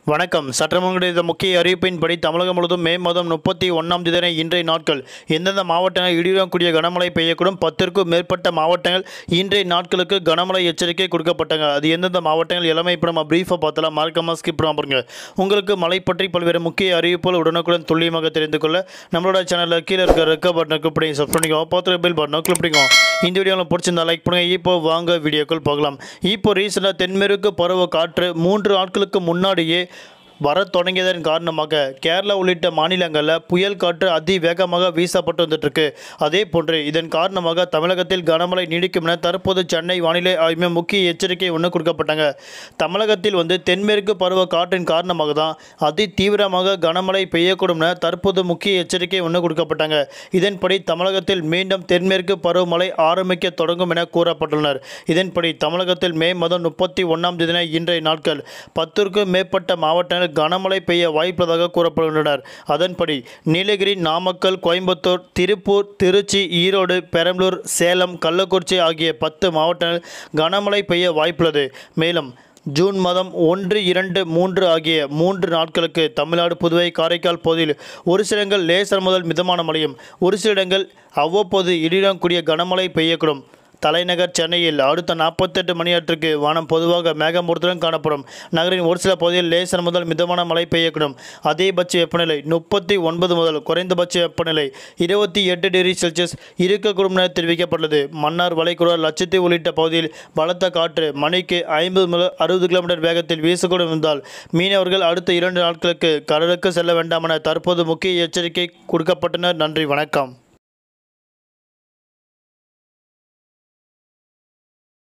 வணக்கம் சட்டமன்ற முக்கிய அறிவிப்பின்படி தமிழகம் முழுவதும் மே மாதம் முப்பத்தி ஒன்றாம் தேதி இன்றைய நாட்கள் எந்தெந்த மாவட்டங்கள் இடியுடன் கூடிய கனமழை பெய்யக்கூடும் பத்திற்கும் மேற்பட்ட மாவட்டங்கள் இன்றைய நாட்களுக்கு கனமழை எச்சரிக்கை கொடுக்கப்பட்டாங்க அது எந்தெந்த மாவட்டங்கள் எல்லாமே இப்போ நம்ம பிரீஃபாக பார்த்தலாம் மறக்காம ஸ்கிப் பண்ணாம பாருங்க உங்களுக்கு மழை பற்றி பல்வேறு முக்கிய அறிவிப்புகள் உடனுக்குடன் துல்லியமாக தெரிந்து கொள்ள நம்மளோட சேனலில் கீழே இருக்க ரெக்க பட்டனை கிளிக் பண்ணி சப் பண்ணிக்கோ பார்த்து பில் பட்டனை கிளிக் பண்ணிக்கோ இந்த வீடியோவில் பிடிச்சிருந்தா லைக் பண்ணுங்க இப்போ வாங்க வீடியோக்கள் பார்க்கலாம் இப்போ ரீசெண்டாக தென்மேற்கு பருவ காற்று மூன்று நாட்களுக்கு முன்னாடியே வரத் தொடங்கியதன் காரணமாக கேரளா உள்ளிட்ட மாநிலங்களில் புயல் காற்று அதிவேகமாக வீசப்பட்டு வந்துட்டுருக்கு அதே போன்று இதன் காரணமாக தமிழகத்தில் கனமழை நீடிக்கும் என தற்போது சென்னை வானிலை ஆய்வு மையம் முக்கிய எச்சரிக்கை ஒன்று கொடுக்கப்பட்டாங்க தமிழகத்தில் வந்து தென்மேற்கு பருவ காற்றின் காரணமாக தான் அதி தீவிரமாக கனமழை பெய்யக்கூடும் என தற்போது முக்கிய எச்சரிக்கை ஒன்று கொடுக்கப்பட்டாங்க இதன்படி தமிழகத்தில் மீண்டும் தென்மேற்கு பருவமழை ஆரம்பிக்க தொடங்கும் என கூறப்பட்டுள்ளனர் இதன்படி தமிழகத்தில் மே மாதம் முப்பத்தி ஒன்றாம் தேதி இன்றைய நாட்கள் பத்திற்கும் மேற்பட்ட மாவட்டங்கள் கனமழை பெய்ய வாய்ப்புள்ளதாக கூறப்படுகின்றனர் அதன்படி நீலகிரி நாமக்கல் கோயம்புத்தூர் திருப்பூர் திருச்சி ஈரோடு பெரம்பலூர் சேலம் கள்ளக்குறிச்சி ஆகிய பத்து மாவட்டங்கள் கனமழை பெய்ய வாய்ப்புள்ளது மேலும் ஜூன் மாதம் ஒன்று இரண்டு மூன்று ஆகிய மூன்று நாட்களுக்கு தமிழ்நாடு புதுவை காரைக்கால் பகுதியில் ஒரு சில இடங்கள் லேசர் முதல் மிதமான மழையும் ஒரு சில இடங்கள் அவ்வப்போது இடியுடன் கூடிய கனமழை பெய்யக்கூடும் தலைநகர் சென்னையில் அடுத்த நாற்பத்தெட்டு மணி நேரத்திற்கு வானம் பொதுவாக மேகமூர்த்தத்துடன் காணப்படும் நகரின் ஒரு சில பகுதியில் லேசர் முதல் மிதமான மழை பெய்யக்கூடும் அதிகபட்ச வெப்பநிலை முப்பத்தி ஒன்பது முதல் குறைந்தபட்ச வெப்பநிலை இருபத்தி எட்டு டிகிரி செல்சியஸ் இருக்கக்கூடும் என தெரிவிக்கப்பட்டுள்ளது மன்னார் வளைகுடா லட்சத்தீவு உள்ளிட்ட பகுதியில் பலத்த காற்று மணிக்கு ஐம்பது முதல் அறுபது கிலோமீட்டர் வேகத்தில் வீசக்கூடும் இருந்தால் மீனவர்கள் அடுத்த இரண்டு நாட்களுக்கு கடலுக்கு செல்ல வேண்டாம் என தற்போது முக்கிய எச்சரிக்கை கொடுக்கப்பட்டனர் நன்றி வணக்கம்